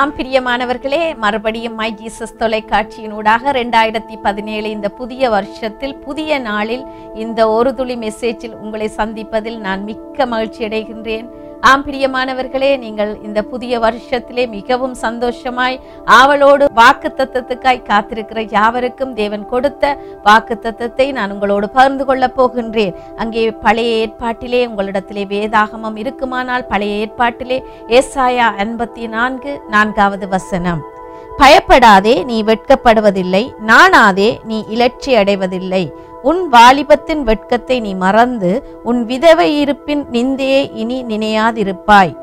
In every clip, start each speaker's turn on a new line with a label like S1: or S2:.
S1: ஆம் பிரியமானவர்களே மறுபடியும் மை ஜீசஸ் தொலைக்காட்சியினூடாக ரெண்டாயிரத்தி பதினேழு இந்த புதிய வருஷத்தில் புதிய நாளில் இந்த ஒரு துளி மெசேஜில் உங்களை சந்திப்பதில் நான் மிக்க மகிழ்ச்சி அடைகின்றேன் ஆம் பிரியமானவர்களே நீங்கள் இந்த புதிய வருஷத்திலே மிகவும் சந்தோஷமாய் ஆவலோடு வாக்கு தத்தத்துக்காய் காத்திருக்கிற யாவருக்கும் தேவன் கொடுத்த வாக்கு தத்தத்தை நான் உங்களோடு பகிர்ந்து கொள்ளப் போகின்றேன் அங்கே பழைய ஏற்பாட்டிலே உங்களிடத்திலே வேதாகமம் இருக்குமானால் பழைய ஏற்பாட்டிலே ஏசாயா எண்பத்தி நான்கு நான்காவது வசனம் பயப்படாதே நீ வெட்கப்படுவதில்லை நாணாதே நீ இலட்சி அடைவதில்லை உன் வாலிபத்தின் வெட்கத்தை நீ மறந்து உன் விதவை இருப்பின் நிந்தையை இனி நினையாதிருப்பாய்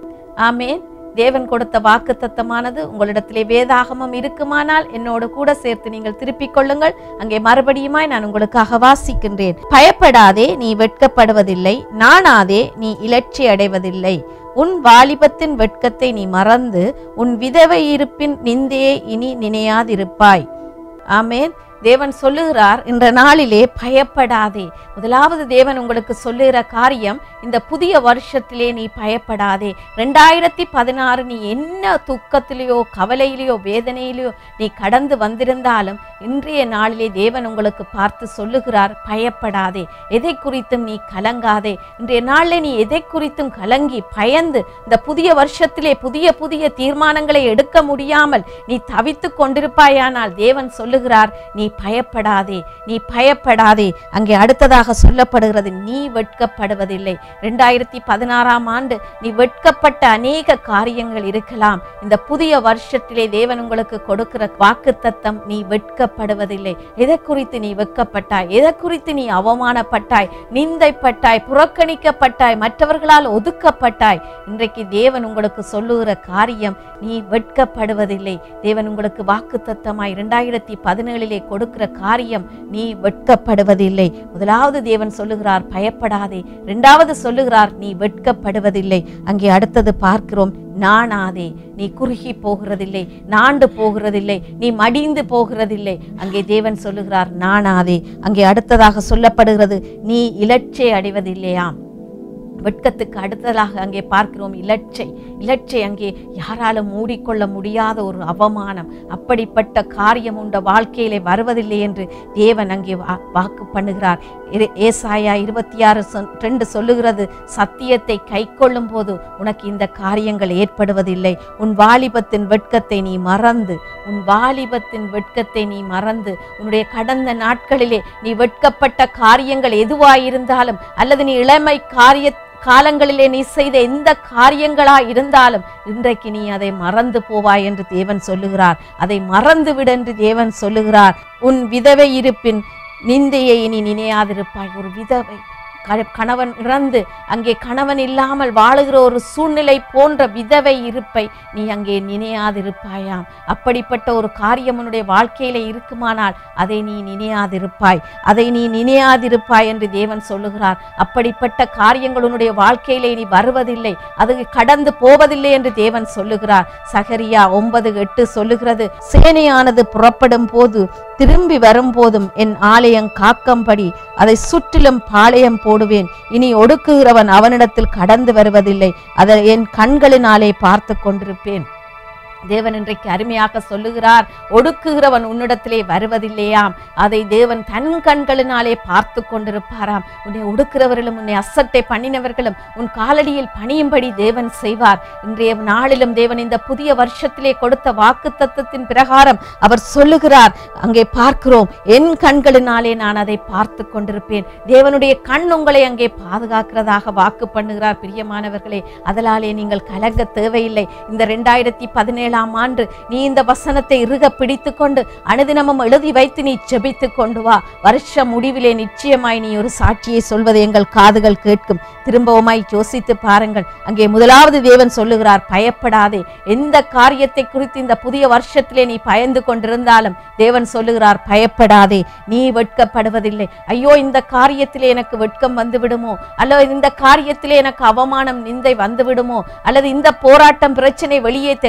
S1: ஆமேன் தேவன் கொடுத்த வாக்கு தத்தமானது உங்களிடத்திலே வேதாகமம் இருக்குமானால் என்னோடு கூட சேர்த்து நீங்கள் திருப்பிக் கொள்ளுங்கள் அங்கே மறுபடியுமாய் நான் உங்களுக்காக வாசிக்கின்றேன் பயப்படாதே நீ வெட்கப்படுவதில்லை நாணாதே நீ இலட்சி அடைவதில்லை உன் வாலிபத்தின் வெட்கத்தை நீ மறந்து உன் விதவை இருப்பின் நிந்தையை இனி நினையாதிருப்பாய் ஆமேன் தேவன் சொல்லுகிறார் இந்த நாளிலே பயப்படாதே முதலாவது தேவன் உங்களுக்கு சொல்லுகிற காரியம் இந்த புதிய வருஷத்திலே நீ பயப்படாதே ரெண்டாயிரத்தி பதினாறு நீ என்ன துக்கத்திலேயோ கவலையிலேயோ வேதனையிலேயோ நீ கடந்து வந்திருந்தாலும் இன்றைய நாளிலே தேவன் உங்களுக்கு பார்த்து சொல்லுகிறார் பயப்படாதே எதை குறித்தும் நீ கலங்காதே இன்றைய நாளில் நீ எதை குறித்தும் கலங்கி பயந்து இந்த புதிய வருஷத்திலே புதிய புதிய தீர்மானங்களை எடுக்க முடியாமல் நீ தவித்து கொண்டிருப்பாயானால் தேவன் சொல்லுகிறார் நீ பயப்படாதே நீ பயப்படாதே அங்கே அடுத்ததாக சொல்லப்படுகிறது நீ வெட்கப்படுவதில்லை ரெண்டாயிரத்தி பதினாறாம் ஆண்டு நீ வெட்கப்பட்ட அநேக காரியங்கள் இருக்கலாம் இந்த புதிய வருஷத்திலே தேவன் உங்களுக்கு கொடுக்கிற வாக்கு தத்தம் நீ வெட்கப்படுவதில்லை எதை குறித்து நீ வெட்கப்பட்டாய் எதை குறித்து நீ அவமானப்பட்டாய் நிந்தைப்பட்டாய் புறக்கணிக்கப்பட்டாய் மற்றவர்களால் ஒதுக்கப்பட்டாய் இன்றைக்கு தேவன் உங்களுக்கு சொல்லுகிற காரியம் நீ வெட்கப்படுவதில்லை தேவன் உங்களுக்கு வாக்கு தத்தமாய் இரண்டாயிரத்தி பதினேழிலே கொடுக்கிற காரியம் நீ வெட்கப்படுவதில்லை முதலாவது தேவன் சொல்லுகிறார் பயப்படாதே இரண்டாவது சொல்லுகிறார் நீ வெட்கப்படுவதில்லை அங்கே அடுத்தது பார்க்கிறோம் நாணாதே நீ குறுகி போகிறதில்லை நாண்டு போகிறதில்லை நீ மடிந்து போகிறதில்லை அங்கே தேவன் சொல்லுகிறார் நாணாதே அங்கே அடுத்ததாக சொல்லப்படுகிறது நீ இலட்சை அடைவதில்லையாம் வெட்கத்துக்கு அடுத்ததாக அங்கே பார்க்கிறோம் இலட்சை இலட்சை அங்கே யாராலும் மூடிக்கொள்ள முடியாத ஒரு அவமானம் அப்படிப்பட்ட காரியம் உண்ட வாழ்க்கையிலே வருவதில்லை என்று தேவன் அங்கே வா- வாக்கு பண்ணுகிறார் ஏ- ஏசாயா இருபத்தி ஆறு சொல்- ரெண்டு சொல்லுகிறது சத்தியத்தை கை கொள்ளும் போது உனக்கு இந்த காரியங்கள் ஏற்படுவதில்லை உன் வாலிபத்தின் வெட்கத்தை நீ மறந்து உன் வாலிபத்தின் வெட்கத்தை நீ மறந்து உன்னுடைய கடந்த நாட்களிலே நீ வெட்கப்பட்ட காரியங்கள் எதுவாயிருந்தாலும் அல்லது நீ இளமை காரிய காலங்களிலே நீ செய்த எந்த காரியங்களா இருந்தாலும் இன்றைக்கு நீ அதை மறந்து போவாய் என்று தேவன் சொல்லுகிறார் அதை மறந்து விடு என்று தேவன் சொல்லுகிறார் உன் விதவை இருப்பின் நிந்தையை நீ நினையாதிருப்பாய் ஒரு விதவை க- கணவன் இறந்து அங்கே கணவன் இல்லாமல் வாழுகிற ஒரு சூழ்நிலை போன்ற விதவை இருப்பை நீ அங்கே நினையாதிருப்பாயாம் அப்படிப்பட்ட ஒரு காரியம் உன்னுடைய வாழ்க்கையில இருக்குமானால் அதை நீ நினையாதிருப்பாய் அதை நீ நினையாதிருப்பாய் என்று தேவன் சொல்லுகிறார் அப்படிப்பட்ட காரியங்கள் உன்னுடைய வாழ்க்கையிலே நீ வருவதில்லை அது கடந்து போவதில்லை என்று தேவன் சொல்லுகிறார் சகரியா ஒன்பது எட்டு சொல்லுகிறது சேனையானது புறப்படும் போது திரும்பி வரும்போதும் என் ஆலயம் காக்கும்படி அதை சுற்றிலும் பாளையம் போடுவேன் இனி ஒடுக்குகிறவன் அவனிடத்தில் கடந்து வருவதில்லை அதை என் கண்களினாலே பார்த்து கொண்டிருப்பேன் தேவன் இன்றைக்கு அருமையாக சொல்லுகிறார் ஒடுக்குகிறவன் உன்னிடத்திலே வருவதில்லையாம் அதை தேவன் தன் கண்களினாலே பார்த்து கொண்டிருப்பாராம் உன்னை ஒடுக்கிறவர்களும் உன்னை அசட்டை பண்ணினவர்களும் உன் காலடியில் பணியும்படி தேவன் செய்வார் இன்றைய நாளிலும் தேவன் இந்த புதிய வருஷத்திலே கொடுத்த வாக்கு தத்தத்தின் பிரகாரம் அவர் சொல்லுகிறார் அங்கே பார்க்கிறோம் என் கண்களினாலே நான் அதை பார்த்து கொண்டிருப்பேன் தேவனுடைய கண் உங்களை அங்கே பாதுகாக்கிறதாக வாக்கு பண்ணுகிறார் பிரியமானவர்களே அதனாலே நீங்கள் கலங்க தேவையில்லை இந்த ரெண்டாயிரத்தி பதினேழாம் ஆண்டு நீ இந்த வசனத்தை இறுக பிடித்து கொண்டு அனுதினமும் எழுதி வைத்து நீ ஜெபித்து கொண்டு வா வருஷ முடிவிலே நிச்சயமாய் நீ ஒரு சாட்சியை சொல்வதை எங்கள் காதுகள் கேட்கும் திரும்பவுமாய் யோசித்து பாருங்கள் அங்கே முதலாவது தேவன் சொல்லுகிறார் பயப்படாதே எந்த காரியத்தை குறித்து இந்த புதிய வருஷத்திலே நீ பயந்து கொண்டிருந்தாலும் தேவன் சொல்லுகிறார் பயப்படாதே நீ வெட்கப்படுவதில்லை ஐயோ இந்த காரியத்திலே எனக்கு வெட்கம் வந்து விடுமோ அல்லது இந்த காரியத்திலே எனக்கு அவமானம் நிந்தை வந்து விடுமோ அல்லது இந்த போராட்டம் பிரச்சனை வெளியே தெரும்போது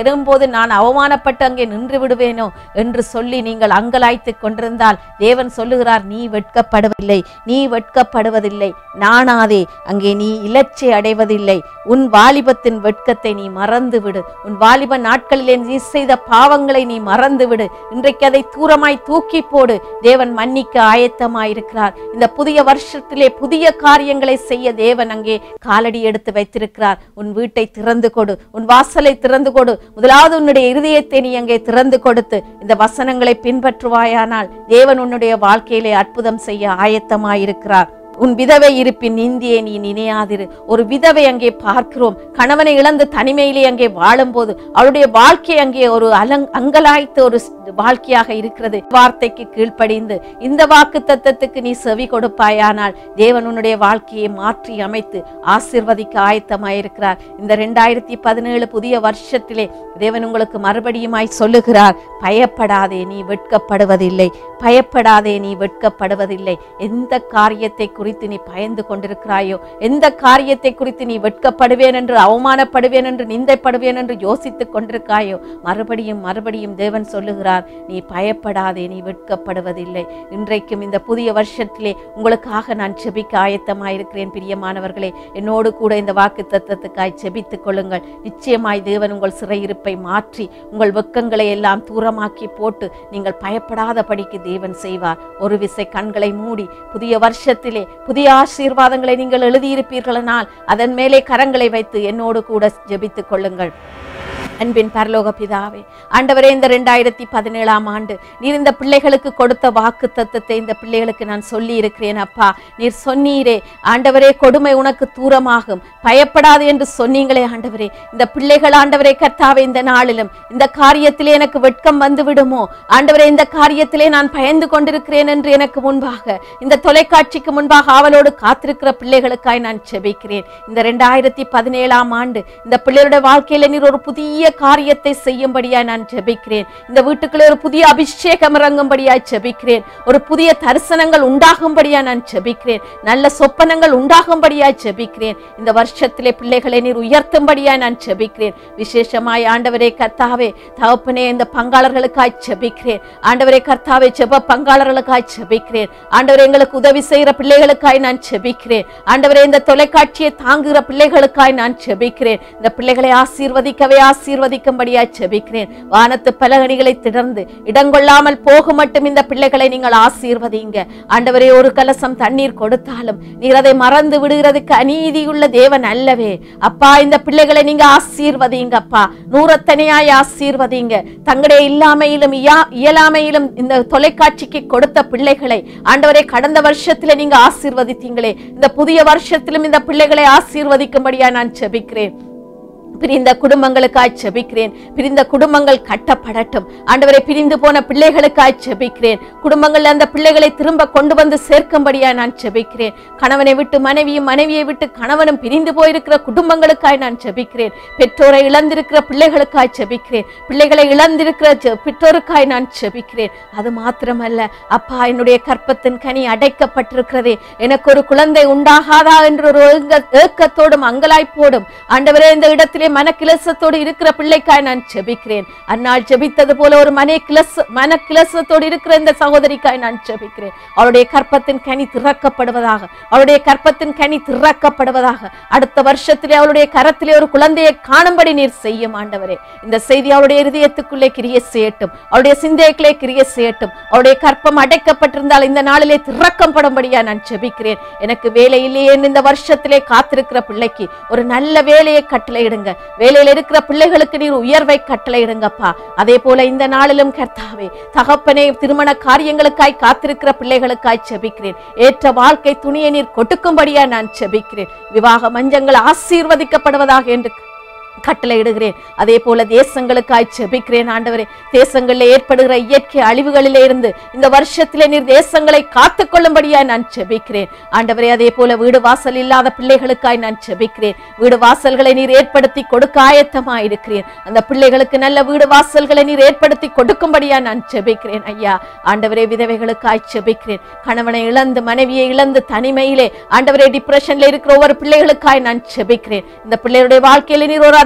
S1: நான் அவமானப்பட்டு அங்கே நின்று விடுவேனோ என்று சொல்லி நீங்கள் அங்கலாய்த்து கொண்டிருந்தால் தேவன் சொல்லுகிறார் நீ வெட்கப்படுவதில்லை நீ வெட்கப்படுவதில்லை நானாதே அங்கே நீ இலச்சை அடைவதில்லை உன் வாலிபத்தின் வெட்கத்தை நீ மறந்து விடு உன் வாலிப நாட்களிலே நீ செய்த பாவங்களை நீ மறந்து விடு இன்றைக்கு அதை தூரமாய் தூக்கி போடு தேவன் மன்னிக்க ஆயத்தமாயிருக்கிறார் இந்த புதிய வருஷத்திலே புதிய காரியங்களை செய்ய தேவன் அங்கே காலடி எடுத்து வைத்திருக்கிறார் உன் வீட்டை திறந்து கொடு உன் வாசலை திறந்து கொடு முதலாவது உன்னுடைய இருதயத்தை நீ அங்கே திறந்து கொடுத்து இந்த வசனங்களை பின்பற்றுவாயானால் தேவன் உன்னுடைய வாழ்க்கையிலே அற்புதம் செய்ய ஆயத்தமாயிருக்கிறார் உன் விதவை இருப்பின் நிந்தியை நீ நினையாதிரு ஒரு விதவை அங்கே பார்க்கிறோம் கணவனை இழந்து தனிமையிலே அங்கே வாழும்போது அவளுடைய வாழ்க்கை அங்கே ஒரு அலங் அங்கலாய்த்த ஒரு ஸ்- வாழ்க்கையாக இருக்கிறது வார்த்தைக்கு கீழ்ப்படிந்து இந்த வாக்கு தத்தத்துக்கு நீ செவி கொடுப்பாயானால் தேவன் உன்னுடைய வாழ்க்கையை மாற்றி அமைத்து ஆசிர்வதிக்க ஆயத்தமாயிருக்கிறார் இந்த ரெண்டாயிரத்தி பதினேழு புதிய வருஷத்திலே தேவன் உங்களுக்கு மறுபடியுமாய் சொல்லுகிறார் பயப்படாதே நீ வெட்கப்படுவதில்லை பயப்படாதே நீ வெட்கப்படுவதில்லை எந்த காரியத்தை குறித்து நீ பயந்து கொண்டிருக்கிறாயோ எந்த காரியத்தை குறித்து நீ வெட்கப்படுவேன் என்று அவமானப்படுவேன் என்று நிந்தைப்படுவேன் என்று யோசித்துக் கொண்டிருக்காயோ மறுபடியும் மறுபடியும் தேவன் சொல்லுகிறார் நீ பயப்படாதே நீ வெட்கப்படுவதில்லை இன்றைக்கும் இந்த புதிய வருஷத்திலே உங்களுக்காக நான் செபிக்க ஆயத்தமாயிருக்கிறேன் பிரியமானவர்களே என்னோடு கூட இந்த வாக்கு தத்தத்துக்காய் செபித்துக் கொள்ளுங்கள் நிச்சயமாய் தேவன் உங்கள் சிறையிருப்பை மாற்றி உங்கள் வெக்கங்களை எல்லாம் தூரமாக்கி போட்டு நீங்கள் பயப்படாதபடிக்கு தேவன் செய்வார் ஒரு விசை கண்களை மூடி புதிய வருஷத்திலே புதிய ஆசீர்வாதங்களை நீங்கள் எழுதியிருப்பீர்களானால் அதன் மேலே கரங்களை வைத்து என்னோடு கூட ஜெபித்துக் கொள்ளுங்கள் அன்பின் பரலோக பிதாவே ஆண்டவரே இந்த ரெண்டாயிரத்தி பதினேழாம் ஆண்டு நீர் இந்த பிள்ளைகளுக்கு கொடுத்த வாக்கு தத்தத்தை இந்த பிள்ளைகளுக்கு நான் சொல்லி இருக்கிறேன் அப்பா நீர் சொன்னீரே ஆண்டவரே கொடுமை உனக்கு தூரமாகும் பயப்படாது என்று சொன்னீங்களே ஆண்டவரே இந்த பிள்ளைகள் ஆண்டவரே கர்த்தாவே இந்த நாளிலும் இந்த காரியத்திலே எனக்கு வெட்கம் வந்து விடுமோ ஆண்டவரே இந்த காரியத்திலே நான் பயந்து கொண்டிருக்கிறேன் என்று எனக்கு முன்பாக இந்த தொலைக்காட்சிக்கு முன்பாக ஆவலோடு காத்திருக்கிற பிள்ளைகளுக்காய் நான் செபிக்கிறேன் இந்த ரெண்டாயிரத்தி பதினேழாம் ஆண்டு இந்த பிள்ளைகளுடைய வாழ்க்கையில நீர் ஒரு புதிய காரியத்தை செய்யும்படியாய் நான் ஜெபிக்கிறேன் இந்த வீட்டுக்குள்ளே ஒரு புதிய அபிஷேகம் இறங்கும்படியாய் ஜெபிக்கிறேன் ஒரு புதிய தரிசனங்கள் உண்டாகும்படியாய் நான் ஜெபிக்கிறேன் நல்ல சொப்பனங்கள் உண்டாகும்படியாய் ஜெபிக்கிறேன் இந்த வருஷத்திலே பிள்ளைகளை நீர் உயர்த்தும்படியாய் நான் ஜெபிக்கிறேன் விசேஷமாய் ஆண்டவரே கர்த்தாவே தகப்பனே இந்த பங்காளர்களுக்காய் ஜெபிக்கிறேன் ஆண்டவரே கர்த்தாவே ஜெப பங்காளர்களுக்காய் ஜெபிக்கிறேன் ஆண்டவரே எங்களுக்கு உதவி செய்கிற பிள்ளைகளுக்காய் நான் ஜெபிக்கிறேன் ஆண்டவரே இந்த தொலைக்காட்சியை தாங்குகிற பிள்ளைகளுக்காய் நான் ஜெபிக்கிறேன் இந்த பிள்ளைகளை ஆசீர்வதிக்கவே ஆசீர்வதிக்கும்படியாய் ஜெபிக்கிறேன் வானத்து பலகணிகளை திடர்ந்து இடங்கொள்ளாமல் போக மட்டும் இந்த பிள்ளைகளை நீங்கள் ஆசீர்வதிங்க ஆண்டவரே ஒரு கலசம் தண்ணீர் கொடுத்தாலும் நீர் அதை மறந்து விடுகிறதுக்கு அநீதியுள்ள தேவன் அல்லவே அப்பா இந்த பிள்ளைகளை நீங்க ஆசீர்வதிங்க அப்பா நூறத்தனையாய் ஆசீர்வதிங்க தங்களுடைய இல்லாமையிலும் இயா- இயலாமையிலும் இந்த தொலைக்காட்சிக்கு கொடுத்த பிள்ளைகளை ஆண்டவரே கடந்த வருஷத்துல நீங்க ஆசீர்வதித்தீங்களே இந்த புதிய வருஷத்திலும் இந்த பிள்ளைகளை ஆசீர்வதிக்கும்படியா நான் ஜெபிக்கிறேன் பிரிந்த குடும்பங்களுக்காய் ஜெபிக்கிறேன் பிரிந்த குடும்பங்கள் கட்டப்படட்டும் ஆண்டவரை பிரிந்து போன பிள்ளைகளுக்காய் ஜெபிக்கிறேன் குடும்பங்கள் அந்த பிள்ளைகளை திரும்ப கொண்டு வந்து சேர்க்கும்படியா நான் ஜெபிக்கிறேன் கணவனை விட்டு மனைவியும் மனைவியை விட்டு கணவனும் பிரிந்து போயிருக்கிற குடும்பங்களுக்காய் நான் ஜெபிக்கிறேன் பெற்றோரை இழந்திருக்கிற பிள்ளைகளுக்காய் ஜெபிக்கிறேன் பிள்ளைகளை இழந்திருக்கிற ஜெ- பெற்றோருக்காய் நான் ஜெபிக்கிறேன் அது மாத்திரமல்ல அப்பா என்னுடைய கற்பத்தின் கனி அடைக்கப்பட்டிருக்கிறதே எனக்கு ஒரு குழந்தை உண்டாகாதா என்ற ஒரு ஏங்க- ஏக்கத்தோடும் அங்கலாய்ப்போடும் ஆண்டவரே இந்த இடத்திலே மனக்கிலசத்தோடு இருக்கிற பிள்ளைக்காய் நான் ஜெபிக்கிறேன் அந்நாள் ஜெபித்தது போல ஒரு மனை கிளச மனக்கிலசத்தோடு இருக்கிற இந்த சகோதரிக்காய் நான் ஜெபிக்கிறேன் அவருடைய கற்பத்தின் கனி திறக்கப்படுவதாக அவருடைய கற்பத்தின் கனி திறக்கப்படுவதாக அடுத்த வருஷத்திலே அவளுடைய கரத்திலே ஒரு குழந்தையை காணும்படி நீர் செய்யும் ஆண்டவரே இந்த செய்தி அவருடைய இருதயத்துக்குள்ளே கிரிய செய்யட்டும் அவருடைய சிந்தைக்குள்ளே கிரிய செய்யட்டும் அவருடைய கற்பம் அடைக்கப்பட்டிருந்தால் இந்த நாளிலே திறக்கப்படும்படியா நான் ஜெபிக்கிறேன் எனக்கு வேலை இல்லையே இந்த வருஷத்திலே காத்திருக்கிற பிள்ளைக்கு ஒரு நல்ல வேலையை கட்டளையிடுங்க வேலையில் இருக்கிற பிள்ளைகளுக்கு நீர் உயர்வை கட்டளையிடுங்கப்பா அதே போல இந்த நாளிலும் கர்த்தாவே தகப்பனே திருமண காரியங்களுக்காய் காத்திருக்கிற பிள்ளைகளுக்காய் செபிக்கிறேன் ஏற்ற வாழ்க்கை துணியை நீர் கொட்டுக்கும்படியா நான் செபிக்கிறேன் விவாக மஞ்சங்கள் ஆசீர்வதிக்கப்படுவதாக என்று கட்டளையிடுகிறேன் அதே போல தேசங்களுக்காய் செபிக்கிறேன் ஆண்டவரே தேசங்களில் ஏற்படுகிற இயற்கை அழிவுகளிலே இருந்து இந்த வருஷத்திலே நீர் தேசங்களை காத்துக்கொள்ளும்படியாய் நான் செபிக்கிறேன் ஆண்டவரே அதே போல வீடு வாசல் இல்லாத பிள்ளைகளுக்காய் நான் செபிக்கிறேன் வீடு வாசல்களை நீர் ஏற்படுத்தி கொடுக்க ஆயத்தமாய் இருக்கிறேன் அந்த பிள்ளைகளுக்கு நல்ல வீடு வாசல்களை நீர் ஏற்படுத்தி கொடுக்கும்படியா நான் செபிக்கிறேன் ஐயா ஆண்டவரே விதவைகளுக்காய் செபிக்கிறேன் கணவனை இழந்து மனைவியை இழந்து தனிமையிலே ஆண்டவரே டிப்ரெஷன்ல இருக்கிற ஒவ்வொரு பிள்ளைகளுக்காய் நான் செபிக்கிறேன் இந்த பிள்ளைகளுடைய வாழ்க்கையில நீர் ஒரு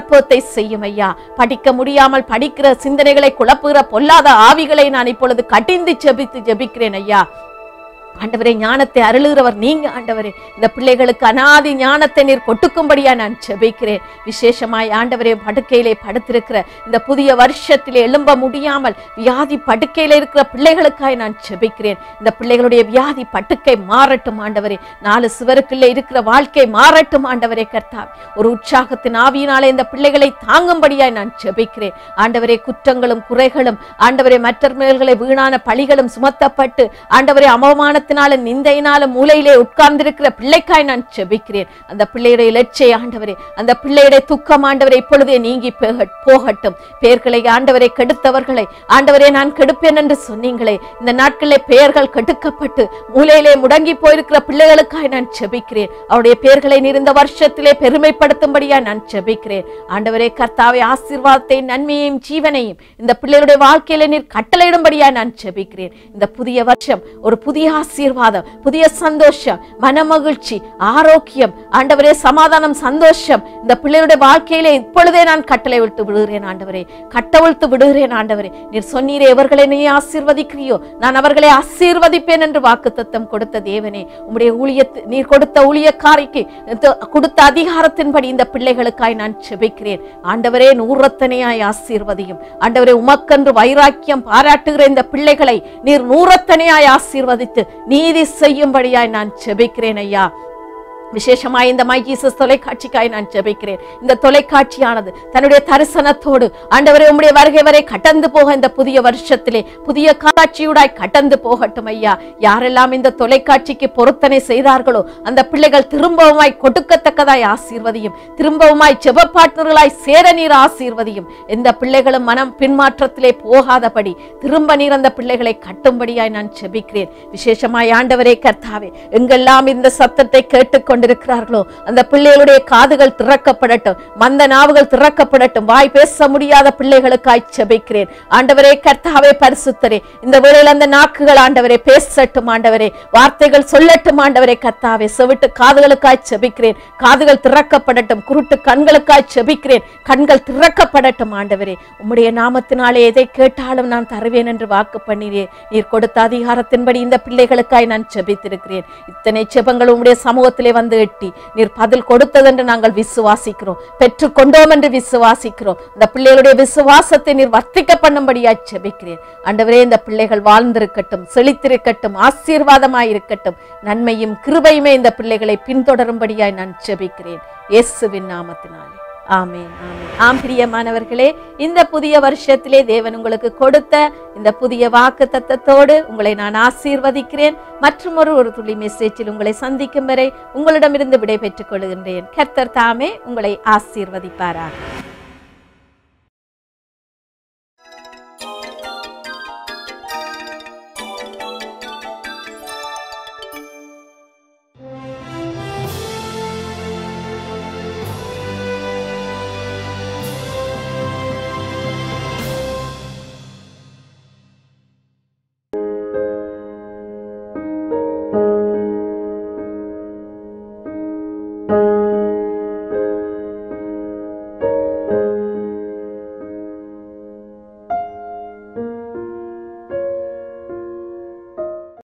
S1: அற்புதத்தை செய்யும் ஐயா படிக்க முடியாமல் படிக்கிற சிந்தனைகளை குழப்புகிற பொல்லாத ஆவிகளை நான் இப்பொழுது கட்டிந்து ஜெபித்து ஜெபிக்கிறேன் ஐயா ஆண்டவரே ஞானத்தை அருளுகிறவர் நீங்க ஆண்டவரே இந்த பிள்ளைகளுக்கு அனாதி ஞானத்தை நீர் கொட்டுக்கும்படியா நான் ஜெபிக்கிறேன் விசேஷமாய் ஆண்டவரே படுக்கையிலே படுத்திருக்கிற இந்த புதிய வருஷத்திலே எழும்ப முடியாமல் வியாதி படுக்கையில இருக்கிற பிள்ளைகளுக்காய் நான் ஜெபிக்கிறேன் இந்த பிள்ளைகளுடைய வியாதி பட்டுக்கை மாறட்டும் ஆண்டவரே நாலு சுவருக்குள்ளே இருக்கிற வாழ்க்கை மாறட்டும் ஆண்டவரே கர்த்தா ஒரு உற்சாகத்தின் ஆவியினாலே இந்த பிள்ளைகளை தாங்கும்படியாய் நான் ஜெபிக்கிறேன் ஆண்டவரே குற்றங்களும் குறைகளும் ஆண்டவரே மற்றவர்களை வீணான பழிகளும் சுமத்தப்பட்டு ஆண்டவரே அவமானத்தினால நிந்தையினால மூலையிலே உட்கார்ந்திருக்கிற பிள்ளைக்காய் நான் ஜெபிக்கிறேன் அந்த பிள்ளையுடைய இலட்சை ஆண்டவரே அந்த பிள்ளையுடைய துக்கம் ஆண்டவரை இப்பொழுதே நீங்கி போக- போகட்டும் பெயர்களை ஆண்டவரை கெடுத்தவர்களை ஆண்டவரே நான் கெடுப்பேன் என்று சொன்னீங்களே இந்த நாட்களிலே பெயர்கள் கெடுக்கப்பட்டு மூலையிலே முடங்கி போயிருக்கிற பிள்ளைகளுக்காய் நான் ஜெபிக்கிறேன் அவருடைய பெயர்களை நீர் இந்த வருஷத்திலே பெருமைப்படுத்தும்படியா நான் ஜெபிக்கிறேன் ஆண்டவரே கர்த்தாவே ஆசீர்வாதத்தை நன்மையையும் ஜீவனையும் இந்த பிள்ளைகளுடைய வாழ்க்கையில நீர் கட்டளையிடும்படியா நான் ஜெபிக்கிறேன் இந்த புதிய வருஷம் ஒரு புதிய ஆசீர்வாதம் புதிய சந்தோஷம் மனமகிழ்ச்சி ஆரோக்கியம் ஆண்டவரே சமாதானம் சந்தோஷம் இந்த பிள்ளைகளுடைய வாழ்க்கையிலே இப்பொழுதே நான் கட்டளை விட்டு விடுகிறேன் ஆண்டவரே கட்டவிழ்த்து விடுகிறேன் ஆண்டவரே நீர் சொன்னீரே எவர்களை நீ ஆசீர்வதிக்கிறியோ நான் அவர்களை ஆசீர்வதிப்பேன் என்று வாக்குத்தத்தம் கொடுத்த தேவனே உம்முடைய ஊழியத்து நீர் கொடுத்த ஊழியக்காரிக்கு இந்த- கொடுத்த அதிகாரத்தின்படி இந்த பிள்ளைகளுக்காய் நான் செபிக்கிறேன் ஆண்டவரே நூறத்தனையாய் ஆசீர்வதியும் ஆண்டவரே உமக்கென்று வைராக்கியம் பாராட்டுகிற இந்த பிள்ளைகளை நீர் நூறத்தனையாய் ஆசீர்வதித்து நீதி செய்யும்படியாய் நான் செபிக்கிறேன் ஐயா விசேஷமாய் இந்த மை ஜீசஸ் தொலைக்காட்சிக்காய் நான் ஜெபிக்கிறேன் இந்த தொலைக்காட்சியானது தன்னுடைய தரிசனத்தோடு ஆண்டவரே உம்முடைய வருகை வரை கடந்து போக இந்த புதிய வருஷத்திலே புதிய காட்சியூடாய் கடந்து போகட்டும் ஐயா யாரெல்லாம் இந்த தொலைக்காட்சிக்கு பொருத்தனை செய்தார்களோ அந்த பிள்ளைகள் திரும்பவுமாய் கொடுக்கத்தக்கதாய் ஆசீர்வதியும் திரும்பவுமாய் ஜெபப்பாட்டர்களாய் சேர நீர் ஆசீர்வதியும் எந்த பிள்ளைகளும் மனம் பின்மாற்றத்திலே போகாதபடி திரும்ப நீர் அந்த பிள்ளைகளை கட்டும்படியாய் நான் ஜெபிக்கிறேன் விசேஷமாய் ஆண்டவரே கர்த்தாவே எங்கெல்லாம் இந்த சத்தத்தை கேட்டுக்கொண்டிருக்கிறார்களோ அந்த பிள்ளைகளுடைய காதுகள் திறக்கப்படட்டும் மந்த நாவுகள் திறக்கப்படட்டும் வாய் பேச முடியாத பிள்ளைகளுக்காய் ஜெபிக்கிறேன் ஆண்டவரே கர்த்தாவே பரிசுத்தரே இந்த வேளையில் அந்த நாக்குகள் ஆண்டவரே பேசட்டும் ஆண்டவரே வார்த்தைகள் சொல்லட்டும் ஆண்டவரே கர்த்தாவே செவிட்டு காதுகளுக்காய் ஜெபிக்கிறேன் காதுகள் திறக்கப்படட்டும் குருட்டு கண்களுக்காய் ஜெபிக்கிறேன் கண்கள் திறக்கப்படட்டும் ஆண்டவரே உம்முடைய நாமத்தினாலே எதை கேட்டாலும் நான் தருவேன் என்று வாக்கு பண்ணினேன் நீர் கொடுத்த அதிகாரத்தின்படி இந்த பிள்ளைகளுக்காய் நான் ஜெபித்திருக்கிறேன் இத்தனை ஜெபங்கள் உம்முடைய சமூகத்திலே வந்து எட்டி நீர் பதில் கொடுத்ததென்று நாங்கள் விசுவாசிக்கிறோம் பெற்றுக்கொண்டோம் என்று விசுவாசிக்கிறோம் இந்த பிள்ளைகளுடைய விசுவாசத்தை நீர் வர்த்திக்க பண்ணும்படியாய் ஜெபிக்கிறேன் ஆண்டவரே இந்த பிள்ளைகள் வாழ்ந்திருக்கட்டும் செழித்திருக்கட்டும் ஆசீர்வாதமாய் இருக்கட்டும் நன்மையும் கிருபையுமே இந்த பிள்ளைகளை பின்தொடரும்படியாய் நான் ஜெபிக்கிறேன் இயேசுவின் நாமத்தினாலே ஆமென் ஆமென் ஆம் பிரியமானவர்களே இந்த புதிய வருஷத்திலே தேவன் உங்களுக்கு கொடுத்த இந்த புதிய வாக்கு தத்தத்தோடு உங்களை நான் ஆசீர்வதிக்கிறேன் மற்றும் ஒரு ஒரு துளி மெசேஜில் உங்களை சந்திக்கும் வரை உங்களிடமிருந்து விடை பெற்றுக் கொள்கின்றேன் கர்த்தர் தாமே உங்களை ஆசீர்வதிப்பாராக